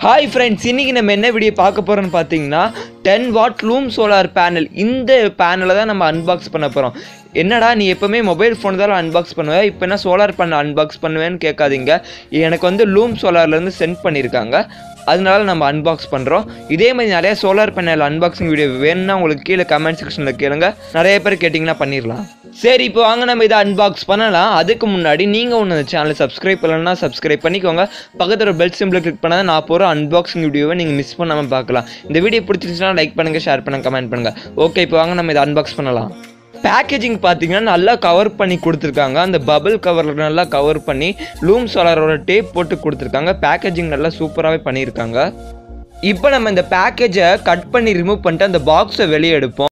hi friends இன்றைக்கி நம்ம என்ன வீடியோ பார்க்க போகிறோம்னு பார்த்தீங்கன்னா ten watt Loom solar panel இந்த பேனலை தான் நம்ம அன்பாக்ஸ் பண்ண போகிறோம் என்னடா நீ எப்போவுமே மொபைல் ஃபோன் தான் அன்பாக்ஸ் பண்ணுவேன் இப்போ என்ன சோலார் பேனல் அன்பாக்ஸ் பண்ணுவேன்னு கேட்காதீங்க எனக்கு வந்து லூம் சோலார்லேருந்து சென்ட் பண்ணியிருக்காங்க அதனால நம்ம அன்பாக்ஸ் பண்ணுறோம் இதே மாதிரி நிறைய சோலார் பேனல் அன்பாக்சிங் வீடியோ வேணும்னா உங்களுக்கு கீழே கமெண்ட் செக்ஷனில் கேளுங்க நிறைய பேர் கேட்டிங்கன்னா பண்ணிடலாம் சரி இப்போ வாங்க நம்ம இதை அன்பாக்ஸ் பண்ணலாம் அதுக்கு முன்னாடி நீங்கள் ஒன்று இந்த சேனலை சப்ஸ்கிரைப் பண்ணலன்னா சப்ஸ்கிரைப் பண்ணிக்கோங்க பக்கத்தில் ஒரு பெல் சிம்பிளை கிளிக் பண்ணால் நான் போகிற அன்பாக்சிங் வீடியோவை நீங்கள் மிஸ் பண்ணாமல் பார்க்கலாம் இந்த வீடியோ பிடிச்சிருந்துச்சுன்னா லைக் பண்ணுங்கள் ஷேர் பண்ணுங்கள் கமெண்ட் பண்ணுங்கள் ஓகே இப்போ வாங்க நம்ம இதை அன்பாக்ஸ் பண்ணலாம் பேக்கேஜிங் பார்த்தீங்கன்னா நல்லா கவர் பண்ணி கொடுத்துருக்காங்க அந்த பபிள் கவரில் நல்லா கவர் பண்ணி லூம் சோலாரோட டேப் போட்டு கொடுத்துருக்காங்க பேக்கேஜிங் நல்லா சூப்பராகவே பண்ணியிருக்காங்க இப்போ நம்ம இந்த பேக்கேஜை கட் பண்ணி ரிமூவ் பண்ணிட்டு அந்த பாக்ஸை வெளியே எடுப்போம்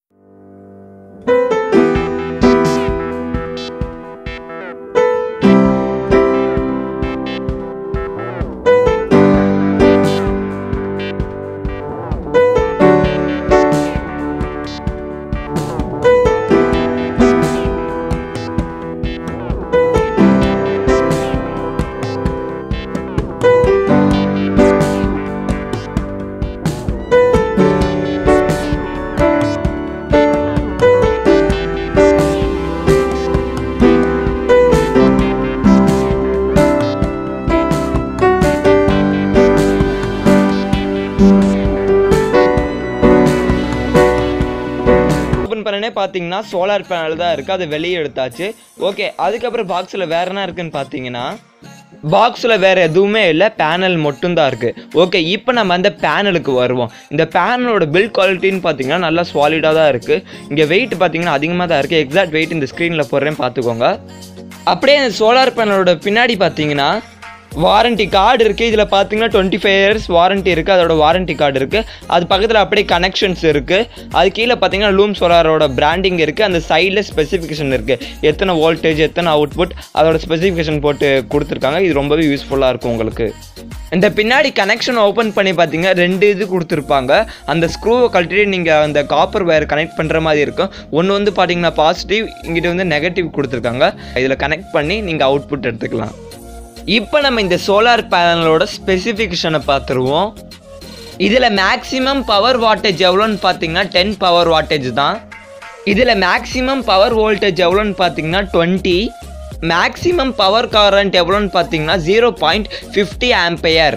ஓப்பன் பண்ணனே பார்த்தீங்கன்னா சோலார் பேனல் தான் இருக்குது அது வெளியே எடுத்தாச்சு ஓகே அதுக்கப்புறம் பாக்ஸில் வேற என்ன இருக்குன்னு பார்த்தீங்கன்னா பாக்ஸில் வேறு எதுவுமே இல்லை பேனல் மட்டும்தான் இருக்குது ஓகே இப்போ நம்ம அந்த பேனலுக்கு வருவோம் இந்த பேனலோட பில் குவாலிட்டின்னு பார்த்தீங்கன்னா நல்லா சாலிடாக தான் இருக்குது இங்கே வெயிட் பார்த்தீங்கன்னா அதிகமாக தான் இருக்குது எக்ஸாக்ட் வெயிட் இந்த ஸ்க்ரீனில் போடுறேன் பார்த்துக்கோங்க அப்படியே இந்த சோலார் பேனலோட பின்னாடி பார்த்தீங்கன்னா வாரண்டி கார்டு இருக்குது இதில் பார்த்தீங்கன்னா டுவெண்ட்டி ஃபைவ் இயர்ஸ் வாரண்டி இருக்குது அதோட வாரண்டி கார்டு இருக்குது அது பக்கத்தில் அப்படியே கனெக்ஷன்ஸ் இருக்குது அது கீழே பார்த்தீங்கன்னா லூம் சோலாரோட பிராண்டிங் இருக்குது அந்த சைடில் ஸ்பெசிஃபிகேஷன் இருக்குது எத்தனை வோல்டேஜ் எத்தனை அவுட்புட் அதோட ஸ்பெசிஃபிகேஷன் போட்டு கொடுத்துருக்காங்க இது ரொம்பவே யூஸ்ஃபுல்லாக இருக்கும் உங்களுக்கு இந்த பின்னாடி கனெக்ஷன் ஓப்பன் பண்ணி பார்த்தீங்கன்னா ரெண்டு இது கொடுத்துருப்பாங்க அந்த ஸ்க்ரூவை கழட்டிட்டு நீங்கள் அந்த காப்பர் வயர் கனெக்ட் பண்ணுற மாதிரி இருக்கும் ஒன்று வந்து பார்த்தீங்கன்னா பாசிட்டிவ் இங்கிட்ட வந்து நெகட்டிவ் கொடுத்துருக்காங்க இதில் கனெக்ட் பண்ணி நீங்கள் அவுட்புட் எடுத்துக்கலாம் இப்போ நம்ம இந்த சோலார் பேனலோட ஸ்பெசிஃபிகேஷனை பார்த்துருவோம் இதில் மேக்ஸிமம் பவர் வாட்டேஜ் எவ்வளோன்னு பார்த்தீங்கன்னா டென் பவர் வாட்டேஜ் தான் இதில் மேக்ஸிமம் பவர் வோல்டேஜ் எவ்வளோன்னு பார்த்தீங்கன்னா டுவெண்ட்டி மேக்ஸிமம் பவர் கரண்ட் எவ்வளோன்னு பார்த்தீங்கன்னா zero point fifty ampere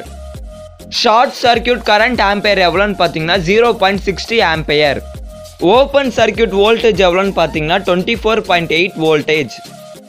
short circuit current ampere எவ்வளோன்னு பார்த்தீங்கன்னா zero point sixty ampere open circuit voltage எவ்வளோன்னு பார்த்தீங்கன்னா twenty four point eight voltage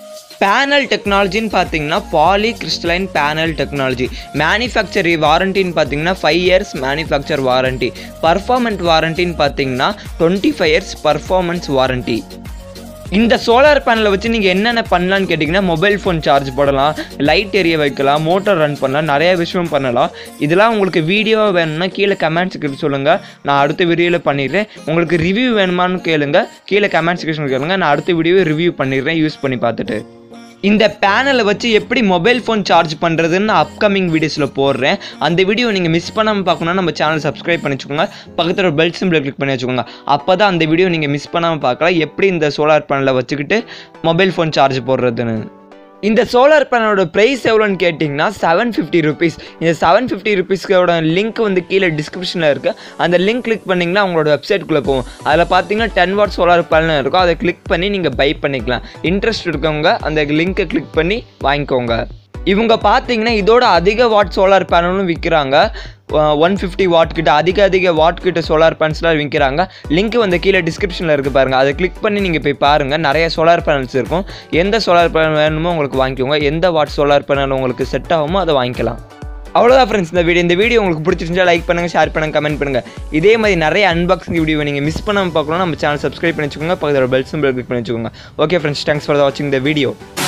panel டெக்னாலஜின்னு பார்த்தீங்கன்னா poly crystalline panel technology manufacture வாரண்டின்னு பார்த்தீங்கன்னா five years manufacture warranty performance வாரண்டின்னு பார்த்தீங்கன்னா twenty five years performance warranty இந்த சோலார் பேனலை வச்சு நீங்கள் என்னென்ன பண்ணலான்னு கேட்டிங்கன்னா மொபைல் ஃபோன் சார்ஜ் போடலாம் லைட் எரிய வைக்கலாம் மோட்டார் ரன் பண்ணலாம் நிறைய விஷயம் பண்ணலாம் இதெல்லாம் உங்களுக்கு வீடியோவாக வேணும்னா கீழே கமெண்ட் செக்ஷன் சொல்லுங்கள் நான் அடுத்த வீடியோவில் பண்ணிடுறேன் உங்களுக்கு ரிவ்யூ வேணுமான்னு கேளுங்க கீழே கமெண்ட் செக்ஷன் கேளுங்க நான் அடுத்த வீடியோவை ரிவ்யூ பண்ணிடுறேன் யூஸ் பண்ணி பார்த்துட்டு இந்த பேனலை வச்சு எப்படி மொபைல் ஃபோன் சார்ஜ் பண்ணுறதுன்னு அப்கமிங் வீடியோஸில் போடுறேன் அந்த வீடியோ நீங்கள் மிஸ் பண்ணாமல் பார்க்கணுன்னா நம்ம சேனல் சப்ஸ்கிரைப் பண்ணி வச்சுக்கோங்க பக்கத்தில் ஒரு பெல் சிம்பிளை கிளிக் பண்ணி வச்சுக்கோங்க அப்போ தான் அந்த வீடியோ நீங்கள் மிஸ் பண்ணாமல் பார்க்கலாம் எப்படி இந்த சோலார் பேனலை வச்சுக்கிட்டு மொபைல் ஃபோன் சார்ஜ் போடுறதுன்னு இந்த சோலார் பேனலோட ப்ரைஸ் எவ்வளோன்னு கேட்டிங்கன்னா செவன் ஃபிஃப்டி ருபீஸ் இந்த செவன் ஃபிஃப்டி ருபீஸ்க்கோட லிங்க் வந்து கீழே டிஸ்கிரிப்ஷனில் இருக்குது அந்த லிங்க் கிளிக் பண்ணிங்கன்னா அவங்களோட வெப்சைட்குள்ளே போகும் அதில் பார்த்தீங்கன்னா டென் வாட் சோலார் பேனல் இருக்கும் அதை கிளிக் பண்ணி நீங்கள் பை பண்ணிக்கலாம் இன்ட்ரெஸ்ட் இருக்கவங்க அந்த லிங்க்கை கிளிக் பண்ணி வாங்கிக்கோங்க இவங்க பார்த்தீங்கன்னா இதோட அதிக வாட் சோலார் பேனலும் விற்கிறாங்க ஒன் ஃபிஃப்டி வாட் கிட்ட அதிக அதிக வாட் கிட்ட சோலார் பேனல்ஸ்லாம் விற்கிறாங்க லிங்க் வந்து கீழே டிஸ்கிரிப்ஷனில் இருக்குது பாருங்கள் அதை கிளிக் பண்ணி நீங்கள் போய் பாருங்கள் நிறைய சோலார் பேனல்ஸ் இருக்கும் எந்த சோலார் பேனல் வேணுமோ உங்களுக்கு வாங்கிக்கோங்க எந்த வாட் சோலார் பேனல் உங்களுக்கு செட் ஆகுமோ அதை வாங்கிக்கலாம் அவ்வளோதான் ஃப்ரெண்ட்ஸ் இந்த வீடியோ இந்த வீடியோ உங்களுக்கு பிடிச்சிருந்தா லைக் பண்ணுங்கள் ஷேர் பண்ணுங்கள் கமெண்ட் பண்ணுங்கள் இதே மாதிரி நிறைய அன்பாக்சிங் வீடியோ நீங்கள் மிஸ் பண்ணாமல் பார்க்கணும் நம்ம சேனல் சப்ஸ்கிரைப் பண்ணி வச்சுக்கோங்க பக்கத்தில் பெல் சிம்பிள் கிளிக் பண்ணி வச்சுக்கோங்க ஓகே ஃப்ரெண்ட்ஸ் தேங்க்ஸ் ஃபார் வாட்சிங் த வீடியோ